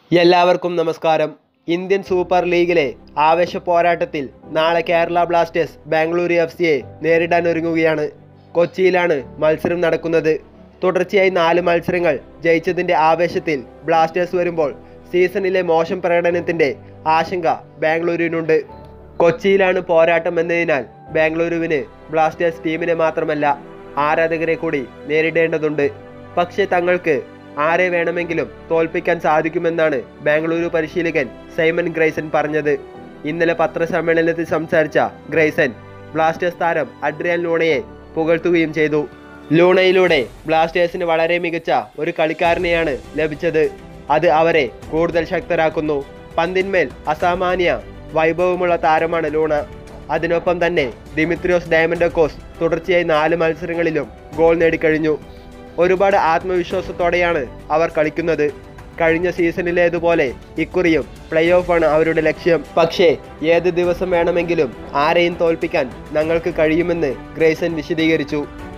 എല്ലാവർക്കും നമസ്കാരം Indian super ലീഗിലെ ആവേശ പോരാട്ടത്തിൽ നാളെ കേരള ബ്ലാസ്റ്റേഴ്സ് ബാംഗ്ലൂരു എഫ് സിയെ നേരിടാൻ ഒരുങ്ങുകയാണ് കൊച്ചിയിലാണ് മത്സരം നടക്കുന്നത് തുടർച്ചയായി നാല് മത്സരങ്ങൾ ജയിച്ചതിൻ്റെ ആവേശത്തിൽ ബ്ലാസ്റ്റേഴ്സ് വരുമ്പോൾ സീസണിലെ മോശം പ്രകടനത്തിൻ്റെ ആശങ്ക ബാംഗ്ലൂരിനുണ്ട് കൊച്ചിയിലാണ് പോരാട്ടം എന്നതിനാൽ ബാംഗ്ലൂരുവിന് ബ്ലാസ്റ്റേഴ്സ് ടീമിനെ മാത്രമല്ല ആരാധകരെ കൂടി നേരിടേണ്ടതുണ്ട് പക്ഷേ തങ്ങൾക്ക് ആരെ വേണമെങ്കിലും തോൽപ്പിക്കാൻ സാധിക്കുമെന്നാണ് ബാംഗ്ലൂരു പരിശീലകൻ സൈമൺ ഗ്രൈസൻ പറഞ്ഞത് ഇന്നലെ പത്രസമ്മേളനത്തിൽ സംസാരിച്ച ഗ്രൈസൻ ബ്ലാസ്റ്റേഴ്സ് താരം അഡ്രിയൻ ലൂണയെ പുകഴ്ത്തുകയും ചെയ്തു ലൂണയിലൂടെ ബ്ലാസ്റ്റേഴ്സിന് വളരെ മികച്ച ഒരു കളിക്കാരനെയാണ് ലഭിച്ചത് അത് അവരെ കൂടുതൽ ശക്തരാക്കുന്നു പന്തിന്മേൽ അസാമാന്യ വൈഭവമുള്ള താരമാണ് ലൂണ അതിനൊപ്പം തന്നെ ദിമിത്രിയോസ് ഡയമൻഡോക്കോസ് തുടർച്ചയായി നാല് മത്സരങ്ങളിലും ഗോൾ നേടിക്കഴിഞ്ഞു ഒരുപാട് ആത്മവിശ്വാസത്തോടെയാണ് അവർ കളിക്കുന്നത് കഴിഞ്ഞ സീസണിലേതുപോലെ ഇക്കുറിയും പ്ലേ ഓഫാണ് അവരുടെ ലക്ഷ്യം പക്ഷേ ഏത് ദിവസം വേണമെങ്കിലും ആരെയും തോൽപ്പിക്കാൻ ഞങ്ങൾക്ക് കഴിയുമെന്ന് ഗ്രേസൻ വിശദീകരിച്ചു